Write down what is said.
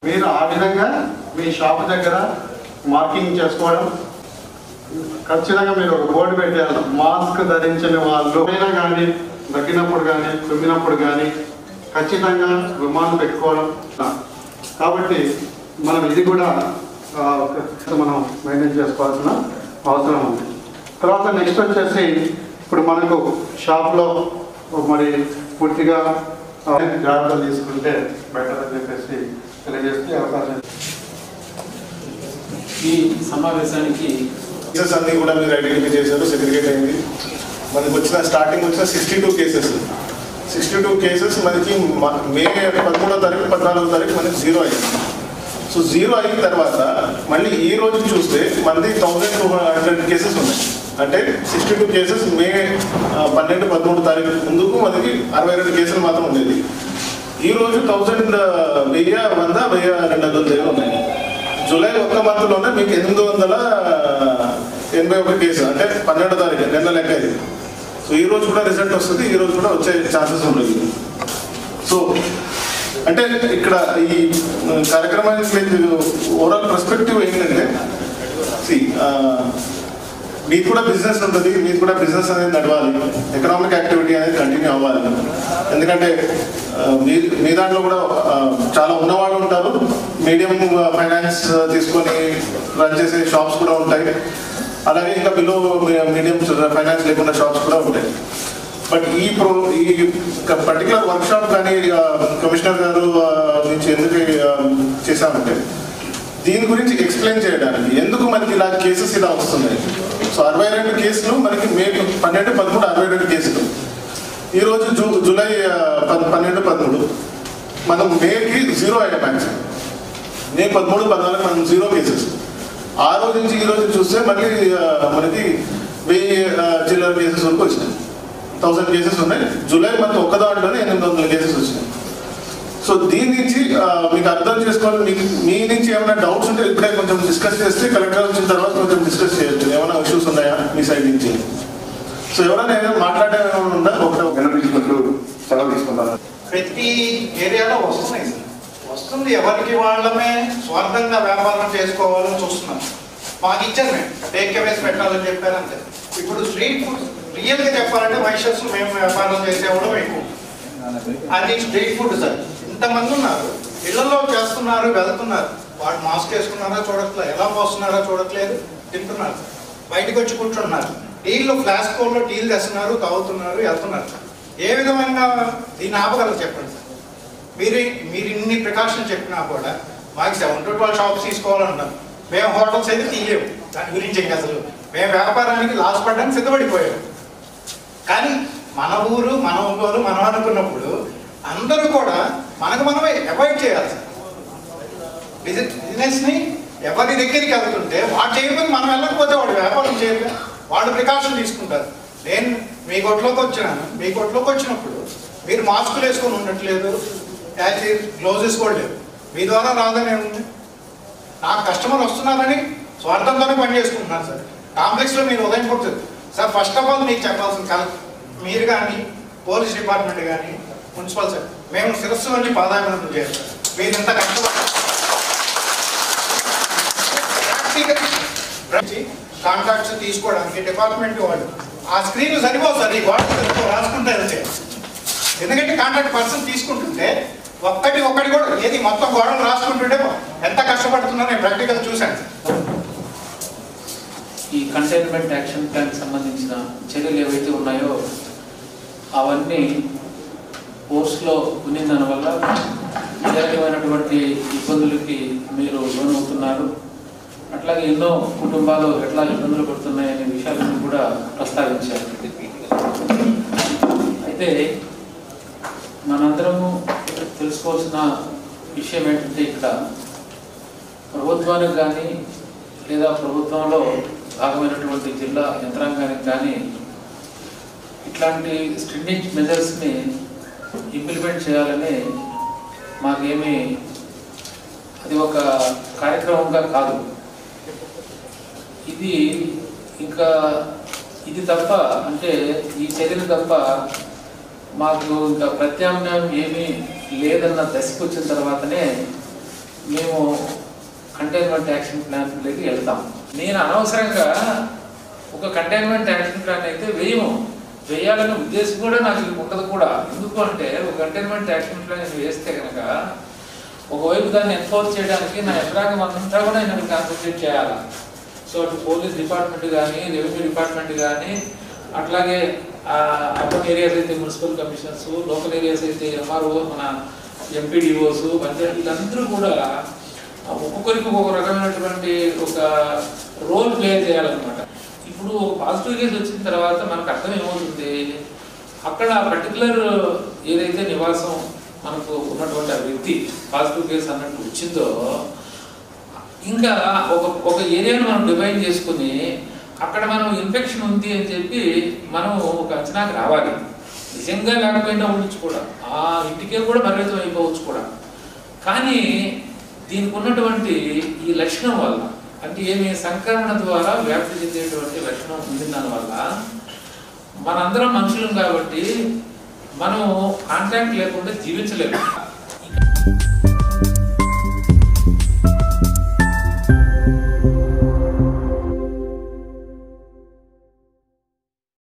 మీరు ఆ విధంగా మీ షాప్ దగ్గర మార్కింగ్ చేసుకోవడం ఖచ్చితంగా మీరు ఒక బోర్డు పెట్టాలి మాస్క్ ధరించిన వాళ్ళు అయినా కానీ దగ్గినప్పుడు కానీ తుమ్మినప్పుడు కానీ ఖచ్చితంగా విమానం పెట్టుకోవడం కాబట్టి మనం ఇది కూడా ఆ, మనం మెయింటైన్ చేసుకోవాల్సిన అవసరం ఉంది తర్వాత నెక్స్ట్ వచ్చేసి ఇప్పుడు మనకు షాప్లో మరి పూర్తిగా ఆ, జాగ్రత్తలు తీసుకుంటే బెటర్ అని చెప్పేసి తెలియజేస్తే అవకాశం ఈ సమావేశానికి కేసెస్ అన్ని కూడా మీరు ఐడెంటిఫై చేశారు సెగ్రిగేట్ అయింది మనకి వచ్చిన స్టార్టింగ్ వచ్చిన sixty two cases sixty two cases మనకి మ- మే పదమూడో తారీఖు పద్నాలుగో తారీఖు మనకి జీరో అయింది సో జీరో అయిన తర్వాత మళ్ళీ ఈ రోజు చూస్తే మనది థౌజండ్ టూ హండ్రెడ్ కేసెస్ ఉన్నాయి అంటే సిక్స్టీ టూ కేసెస్ మే ఆ, పన్నెండు పదమూడు తారీఖు ముందుకు మనకి అరవై రెండు కేసులు మాత్రం ఉండేది ఈ రోజు థౌజండ్ వెయ్యి వంద వెయ్యి రెండు వందల దగ్గర ఉన్నాయి జూలై ఒక్క మంత్లోనే మీకు ఎనిమిది వందల ఎనభై ఒక కేసు అంటే పన్నెండో తారీఖు నిన్న లెక్క ఇది సో ఈ రోజు కూడా రిజల్ట్ వస్తుంది ఈ రోజు కూడా వచ్చే ఛాన్సెస్ ఉంటుంది సో అంటే ఇక్కడ ఈ కార్యక్రమానికి ఓవరాల్ పర్స్పెక్టివ్ ఏంటంటే సి మీకు కూడా బిజినెస్ ఉంటుంది మీకు కూడా బిజినెస్ అనేది నడవాలి ఎకనామిక్ యాక్టివిటీ అనేది కంటిన్యూ అవ్వాలి ఎందుకంటే ఆ, మీ మీ దాంట్లో కూడా ఆ, చాలా ఉన్నవాళ్ళు ఉంటారు మీడియం ఫైనాన్స్ తీసుకొని రన్ చేసే షాప్స్ కూడా ఉంటాయి అలాగే ఇంకా బిలో మీడియం ఫైనాన్స్ లేకుండా షాప్స్ కూడా ఉంటాయి బట్ ఈ ప్రో ఈ పర్టికులర్ వర్క్ షాప్ కానీ ఆ, కమిషనర్ గారు ఆ, నుంచి ఎందుకు ఆ, చేశామంటే దీని గురించి ఎక్స్ప్లెయిన్ చేయడానికి ఎందుకు మనకి ఇలా కేసెస్ ఇలా వస్తున్నాయి సో అరవై రెండు కేసులు మనకి మే పన్నెండు పదమూడు అరవై రెండు కేసులు ఈరోజు జూ జూలై ఆ, పద్- పన్నెండు పదమూడు మనం మేకి జీరో అయ్యే మ్యాక్స్ మే పదమూడు పద్నాలుగు మనం జీరో కేసెస్ ఆ రోజు నుంచి ఈ రోజు చూస్తే మళ్ళీ ఆ, మనకి వెయ్యి ఆ, చిల్లర కేసెస్ వరకు వచ్చినాయి థౌసండ్ కేసెస్ ఉన్నాయి జూలై మంత్ ఒక్క దాంట్లోనే ఎనిమిది వందల కేసెస్ వచ్చినాయి సో దీని నుంచి ఆ, మీకు అర్థం చేసుకోవాలి మీకు మీ నుంచి ఏమైనా డౌట్స్ ఉంటే ఇప్పుడే కొంచెం డిస్కస్ చేస్తే కలెక్టర్ వచ్చిన తర్వాత కొంచెం డిస్కస్ చేయొచ్చు ఏమైనా ఇష్యూస్ ఉన్నాయా మీ సైడ్ నుంచి సో ఎవరైనా ఏమైనా మాట్లాడే ఏమైనా ఉందా ఒకటే వినిపించుకుంటూ సెలవు తీసుకుంటాను ప్రతి ఏరియాలో వస్తున్నాయి సార్. వస్తుంది ఎవరికి వాళ్ళమే స్వార్థంగా వ్యాపారం చేసుకోవాలని చూస్తున్నాం మాకు ఇచ్చారు మేము టేక్ అవేస్ పెట్టాలని చెప్పారు అంతే ఇప్పుడు స్ట్రీట్ ఫుడ్ రియల్గా చెప్పాలంటే వైషస్ మేము వ్యాపారం చేసేవాళ్ళం ఎక్కువ అది స్ట్రీట్ ఫుడ్ సార్ ఇంతమంది ఉన్నారు ఇళ్లలో చేస్తున్నారు వెళ్తున్నారు వాడు మాస్క్ వేసుకున్నారా చూడట్లేదు ఎలా పోస్తున్నారో చూడట్లేదు తింటున్నారు బయటకు వచ్చి కూర్చుంటున్నారు టీల్లో ఫ్లాస్క్ కోల్లో టీలు తెస్తున్నారు తాగుతున్నారు వెళ్తున్నారు ఏ విధమైన దీన్ని ఆపగలరు చెప్పండి సార్ మీరు మీరు ఇన్ని ప్రికాషన్ చెప్పినా కూడా మాకు సెవెన్ టు ట్వెల్వ్ షాప్స్ తీసుకోవాలన్నారు మేము హోటల్స్ అయితే తీయలేము దాని గురించి ఇంకా అసలు మేము వ్యాపారానికి లాస్ పడడానికి సిద్ధపడిపోయాము కానీ మన ఊరు మన ఊరు మనం అనుకున్నప్పుడు అందరూ కూడా మనకు మనమే అవాయిడ్ చేయాలి సార్ బిజినెస్ ని ఎవరి దగ్గరికి వెళ్తుంటే వాడు చేయకపోతే మనం వెళ్ళకపోతే వాడు వ్యాపారం చేయరు వాడు ప్రికాషన్ తీసుకుంటారు నేను మీ కొట్లోకి వచ్చినాను మీ కొట్లోకి వచ్చినప్పుడు మీరు మాస్కులు వేసుకొని ఉండట్లేదు యాచి గ్లోజెస్ కూడా లేవు మీ ద్వారా రాదని ఏముంది నాకు కస్టమర్ వస్తున్నారని స్వార్థంతోనే పని చేసుకుంటున్నాను సార్ కాంప్లెక్స్లో మీరు ఉదయం కొడుతుంది సార్ ఫస్ట్ ఆఫ్ ఆల్ మీకు చెప్పాల్సిన కల మీరు కానీ పోలీస్ డిపార్ట్మెంట్ కానీ మున్సిపల్ సార్ మేము శిరస్సు నుండి పాదాభినందన చేస్తాం మీరు ఇంత కష్టపడి కాంటాక్ట్స్ తీసుకోవడానికి డిపార్ట్మెంట్ వాళ్ళు ఆ స్క్రీన్ సరిపోదు సార్ ఈ గోడ రాసుకుంటే వెళ్తే ఎందుకంటే కాంటాక్ట్ పర్సన్ తీసుకుంటుంటే ఒక్కటి ఒక్కటి కూడా ఏది మొత్తం గోడలు రాసుకుంటుంటే ఎంత కష్టపడుతుందో నేను ప్రాక్టికల్ చూశాను సార్ ఈ కంటైన్మెంట్ యాక్షన్ ప్లాన్ సంబంధించిన చర్యలు ఏవైతే ఉన్నాయో అవన్నీ కోర్సులో ఉన్నందున వల్ల ఏ రకమైనటువంటి ఇబ్బందులకి మీరు లోనవుతున్నారు అట్లాగే ఎన్నో కుటుంబాలు ఎట్లా ఇబ్బందులు పడుతున్నాయనే విషయాలను కూడా ప్రస్తావించారు అయితే మనందరము తెలుసుకోవాల్సిన విషయం ఏంటంటే ఇక్కడ ప్రభుత్వానికి కానీ లేదా ప్రభుత్వంలో భాగమైనటువంటి జిల్లా యంత్రాంగానికి కానీ ఇట్లాంటి స్ట్రిండింగ్ మెజర్స్ని ఇంప్లిమెంట్ చేయాలని మాకేమీ అది ఒక కార్యక్రమంగా కాదు ఇది ఇంకా ఇది తప్ప అంటే ఈ చర్యలు తప్ప మాకు ఇంకా ప్రత్యామ్నాయం ఏమీ లేదన్న దశకు వచ్చిన తర్వాతనే మేము కంటైన్మెంట్ యాక్షన్ ప్లాన్లోకి వెళ్తాం నేను అనవసరంగా ఒక కంటైన్మెంట్ యాక్షన్ ప్లాన్ అయితే వేయము వేయాలనే ఉద్దేశం కూడా నాకు ఉండదు కూడా ఎందుకు అంటే ఒక కంటైన్మెంట్ యాక్షన్ ప్లాన్ నేను వేస్తే కనుక ఒకవైపు దాన్ని ఎన్ఫోర్స్ చేయడానికి నా యంత్రాంగం అంతా కూడా నేను కాన్సన్ట్రేట్ చేయాలి సో అటు పోలీస్ డిపార్ట్మెంట్ కానీ రెవెన్యూ డిపార్ట్మెంట్ కానీ అట్లాగే అర్బన్ ఏరియాస్ అయితే మున్సిపల్ కమిషనర్స్ లోకల్ ఏరియాస్ అయితే ఎంఆర్ఓ మన ఎంపీడీఓస్ పంచాయతీ వీళ్ళందరూ కూడా ఒక్కొక్కరికి ఒక్కొక్క రకమైనటువంటి ఒక రోల్ ప్లే చేయాలన్నమాట ఇప్పుడు ఒక పాజిటివ్ కేసు వచ్చిన తర్వాత మనకు అర్థం ఏమవుతుంది అక్కడ పర్టికులర్ ఏదైతే నివాసం మనకు ఉన్నటువంటి ఆ వ్యక్తి పాజిటివ్ కేసు అన్నట్టు వచ్చిందో ఇంకా ఒక ఒక ఏరియాను మనం డివైడ్ చేసుకుని అక్కడ మనం ఇన్ఫెక్షన్ ఉంది అని చెప్పి మనం ఒక అంచనాకు రావాలి నిజంగా లేకపోయినా ఉండొచ్చు కూడా ఆ ఇంటికే కూడా పరిమితం అయిపోవచ్చు కూడా కానీ దీనికి ఉన్నటువంటి ఈ లక్షణం వల్ల అంటే ఏమి సంక్రమణ ద్వారా వ్యాప్తి చెందేటువంటి లక్షణం ఉంది దానివల్ల మనందరం మనుషులం కాబట్టి మనం కాంటాక్ట్ లేకుండా జీవించలేము